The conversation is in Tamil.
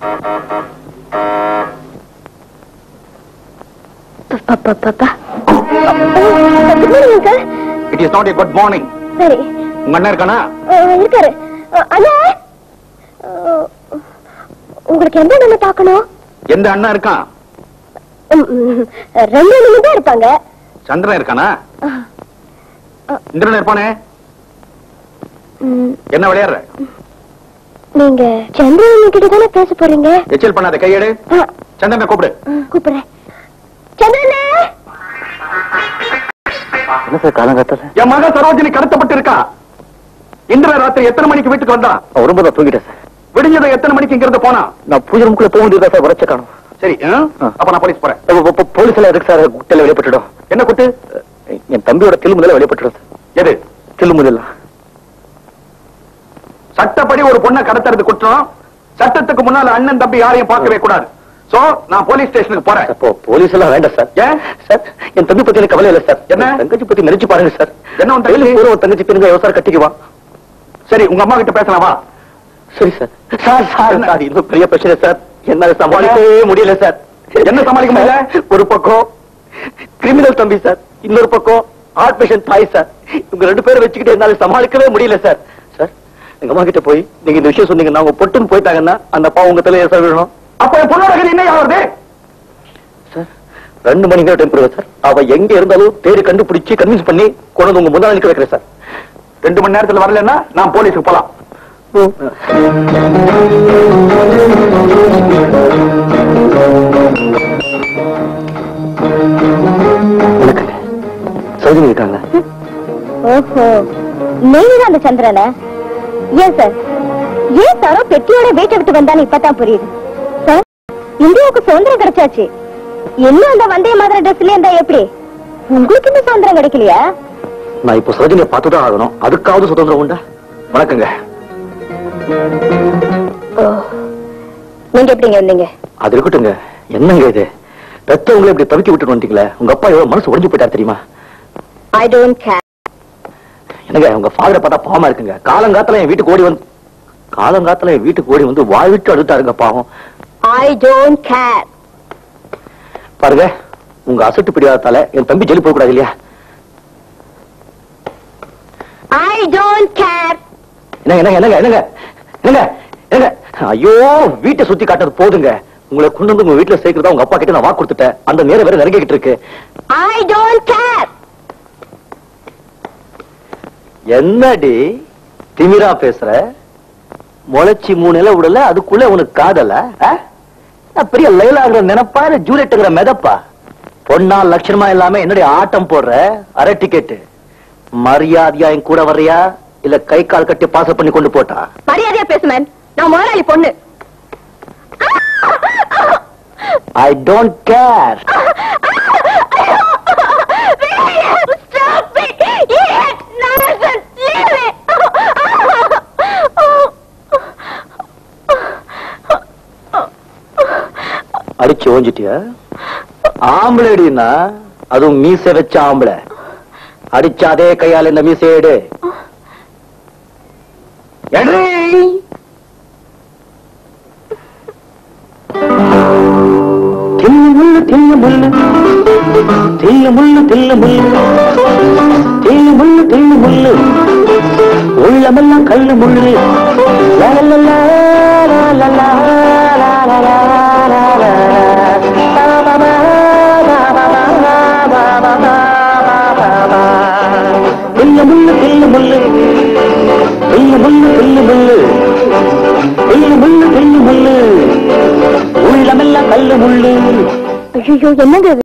It is not a good morning சரி உங்க அண்ணன் இருக்கானா அஹ், இருக்காரு அஹ், அண்ணா அஹ், உங்களுக்கு எந்த அண்ணனை பார்க்கணும் எந்த அண்ணன் இருக்கான் ம், ம், ரெண்டு அண்ணனும் தான் இருப்பாங்க சந்திரன் இருக்கானா அஹ், இந்திரன் இருப்பானே ம், என்ன விளையாடுற நீங்க சந்திரன் கிட்ட தானே பேச போறீங்க எச்சல் பண்ணாத கையெடு அஹ், சந்திரனை கூப்பிடு அஹ், கூப்பிடுறேன் சந்திரனே என்ன சார் காலங்காத்தால என் மகன் சரோஜினி கடத்தப்பட்டு இருக்கா இந்திரன் ராத்திரி எத்தனை மணிக்கு வீட்டுக்கு வந்தான் ரொம்ப தான் தூங்கிட்டேன் சார் விடிஞ்சதை எத்தனை மணிக்கு இங்க இருந்து போனா நான் பூஜை ரூமுக்குள்ள போக வேண்டியதா சார் உரைச்ச காணும் சரி ஆ? அப்ப நான் போலீஸ் போறேன் போலீஸ் எல்லாம் எதுக்கு சார் குட்டையில வெளிப்பட்டுடும் என்ன குட்டு என் தம்பியோட தில்லு முதல்ல வெளிப்பட்டுடும் சார் எது தில்லு முதல்லாம் சட்டப்படி ஒரு பொண்ணை கடத்துறது குற்றம் சட்டத்துக்கு முன்னால அண்ணன் தம்பி யாரையும் பார்க்கவே கூடாது சோ நான் போலீஸ் ஸ்டேஷனுக்கு போறேன் அப்போ போலீஸ் எல்லாம் வேண்டாம் சார் ஏன் சார் என் தம்பி பத்தி எனக்கு கவலை இல்ல சார் என்ன? என் தங்கச்சி பத்தி நினைச்சு பாருங்க சார் என்ன உன் தங்கச்சி? பூரா உன் தங்கச்சி பிறகு விவசாயம் கட்டிக்குவான் சரி உங்க அம்மா கிட்ட பேசலாம் வா சரி சார் சார் சார் என்ன? சார் இன்னும் பெரிய பிரச்சனை சார் என்னால சமாளிக்கவே முடியல சார் என்ன சமாளிக்க முடியல? ஒரு பக்கம் கிரிமினல் தம்பி சார் இன்னொரு பக்கம் ஹார்ட் பேஷண்ட் தாய் சார் இவங்க ரெண்டு பேரும் வச்சுக்கிட்டு என்னால சமாளிக்கவே முடியல சார் சார் எங்க அம்மா கிட்ட போய் நீங்க இந்த விஷயம் சொன்னீங்கன்னா அவங்க பொட்டுன்னு போயிட்டாங்கன்னா அந்த பாவம் உங்க தலையை சார் விடணும் அப்ப என் பொண்ணோட கதை என்ன ஆகுறது சார் ரெண்டு மணி நேரம் டைம் கொடுங்க சார் அவ எங்க இருந்தாலும் தேடி கண்டுபிடிச்சு கன்வின்ஸ் பண்ணி கொண்டு வந்து உங்க முன்னாள் நிக்க வைக்கிறேன் சார் ரெண்டு மணி நேரத்துல வரலன்னா நான் போலீஸுக்கு போலாம் வணக்கங்க சௌஜனி இருக்காங்க ஓஹோ நீங்க தான் அந்த சந்திரனா ஏன் சார் ஏன் சாரோ பெட்டியோட வீட்டை விட்டு வந்தான்னு இப்பதான் புரியுது சார் இந்தியாவுக்கு சுதந்திரம் கிடைச்சாச்சு இன்னும் அந்த வந்தே மாதிரி ட்ரெஸ்ல இருந்தா எப்படி உங்களுக்கு இன்னும் சுதந்திரம் கிடைக்கலையா நான் இப்போ சரோஜினியை பார்த்துதான் ஆகணும் அதுக்காவது சுதந்திரம் உண்டா வணக்கங்க ஓ நீங்க எப்படிங்க வந்தீங்க அது இருக்கட்டுங்க என்னங்க இது பெத்தவங்களை இப்படி தவிக்க விட்டுட்டு வந்துட்டீங்களே உங்க அப்பா எவ்வளவு மனசு உடைஞ்சு போயிட்டார் தெரியுமா ஐ டோன்ட் கேர் என்னங்க உங்க ஃபாதரை பார்த்தா பாவமா இருக்குங்க காலங்காத்துல என் வீட்டுக்கு ஓடி வந்து காலங்காத்துல என் வீட்டுக்கு ஓடி வந்து வாய் விட்டு அழுத்தாருங்க பாவம் ஐ டோன்ட் கேர் பாருங்க உங்க அசட்டு பிடிவாதத்தால என் தம்பி ஜெயிலுக்கு போக கூடாது இல்லையா ஐ டோன்ட் கேர் என்னங்க என்னங்க என்னங்க என்னங்க என்னங்க என்னங்க ஐயோ வீட்டை சுத்தி காட்டுறது போதுங்க உங்களை கொண்டு வந்து உங்க வீட்டுல சேர்க்கிறதா உங்க அப்பா கிட்ட நான் வாக்கு கொடுத்துட்டேன் அந்த நேரம் வேற நெருங்கிக்கிட்டு இருக்கு ஐ டோன்ட் கேர் என்னடி திமிரா பேசுற முளைச்சி மூணு இலை விடல அதுக்குள்ள உனக்கு காதல ஆ? நான் பெரிய லைலாங்கிற நினைப்பா இல்ல ஜூலியட்டுங்கிற மிதப்பா பொண்ணா லட்சணமா இல்லாம என்னுடைய ஆட்டம் போடுற அரை டிக்கெட் மரியாதையா என் கூட வர்றியா இல்ல கை கால் கட்டி பாச பண்ணி கொண்டு போட்டா மரியாதையா பேசு மேன் நான் முதலாளி பொண்ணு I don't care Stop it! Idiot! Nonsense! Leave me! அடிச்சு ஓஞ்சிட்டியா ஆம்பளைடினா அதுவும் மீசை வச்ச ஆம்பளை அடிச்ச அதே கையால இந்த மீசையேடு எடு தில்லு முள்ளு தில்லு முள்ளு தில்லு முள்ளு தில்லு முள்ளு தில்லு முள்ளு உள்ளமெல்லாம் கல்லு முள்ளு லா, லா, லா, லா, லா, லா, லா, லா, லா, லா, லா. பா, பா, பா, பா, பா, பா, பா, பா, பா, பா, பா. தில்லு முள்ளு தில்லு முள்ளு தில்லு முள்ளு தில்லு முள்ளு தில்லு முள்ளு தில்லு முள்ளு உள்ளமெல்லாம் கல்லு முள்ளு ஐயோ என்னங்க இது